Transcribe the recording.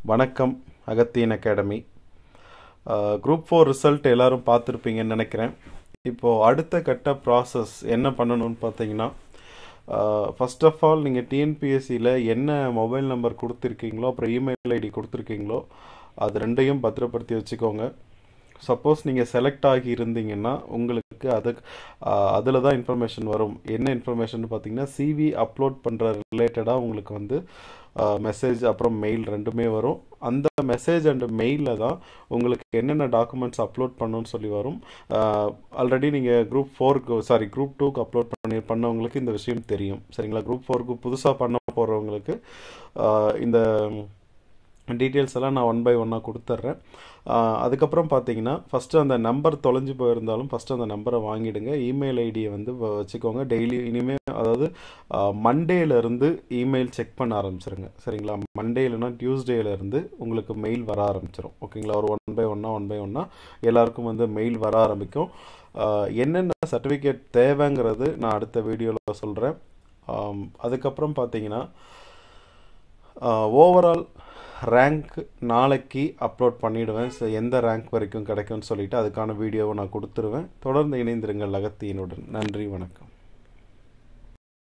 வணக்கம் Agathiyan academy group four result எல்லாரும் பார்த்துருப்பீங்கன்னு நினைக்கிறேன் இப்போது அடுத்த கட்ட ப்ராசஸ் என்ன பண்ணணும்னு பார்த்தீங்கன்னா ஃபர்ஸ்ட் ஆஃப் ஆல் நீங்கள் டிஎன்பிஎஸ்சியில் என்ன மொபைல் நம்பர் கொடுத்துருக்கீங்களோ அப்புறம் இமெயில் ஐடி கொடுத்துருக்கீங்களோ அது ரெண்டையும் பத்திரப்படுத்தி வச்சுக்கோங்க சப்போஸ் நீங்கள் செலக்ட் ஆகி இருந்தீங்கன்னா உங்களுக்கு அது அதில் தான் இன்ஃபர்மேஷன் வரும் என்ன இன்ஃபர்மேஷன் பார்த்தீங்கன்னா சிவி அப்லோட் பண்ணுற ரிலேட்டடாக உங்களுக்கு வந்து மெசேஜ் அப்புறம் மெயில் ரெண்டுமே வரும் அந்த மெசேஜ் அண்ட் மெயிலில் தான் உங்களுக்கு என்னென்ன டாக்குமெண்ட்ஸ் அப்லோட் பண்ணணும்னு சொல்லி வரும் ஆல்ரெடி நீங்கள் குரூப் ஃபோருக்கு சாரி குரூப் டூக்கு அப்லோட் பண்ணி பண்ணவங்களுக்கு இந்த விஷயம் தெரியும் சரிங்களா குரூப் ஃபோருக்கு புதுசாக பண்ண போகிறவங்களுக்கு இந்த டீட்டெயில்ஸ் எல்லாம் நான் ஒன் பை ஒன்னாக கொடுத்துட்றேன் அதுக்கப்புறம் பார்த்தீங்கன்னா ஃபஸ்ட்டு அந்த நம்பர் தொலைஞ்சு போயிருந்தாலும் ஃபஸ்ட்டு அந்த நம்பரை வாங்கிடுங்க இமெயில் ஐடியை வந்து வச்சுக்கோங்க டெய்லி இனிமேல் அதாவது மண்டேலேருந்து இமெயில் செக் பண்ண ஆரம்பிச்சிருங்க சரிங்களா மண்டே இல்லைனா டியூஸ்டேலேருந்து உங்களுக்கு மெயில் வர ஆரம்பிச்சிடும் ஓகேங்களா ஒரு ஒன் பை ஒன்னாக ஒன் பை ஒன்னாக எல்லாருக்கும் வந்து மெயில் வர ஆரம்பிக்கும் என்னென்ன சர்டிஃபிகேட் தேவைங்கிறது நான் அடுத்த வீடியோவில் சொல்கிறேன் அதுக்கப்புறம் பார்த்தீங்கன்னா ஓவரால் ரேங்க் நாளைக்கு அப்லோட் பண்ணிவிடுவேன் ஸோ எந்த ரேங்க் வரைக்கும் கிடைக்கும்னு சொல்லிவிட்டு அதுக்கான வீடியோவை நான் கொடுத்துருவேன் தொடர்ந்து இணைந்திருங்கள் அகத்தியனுடன் நன்றி வணக்கம்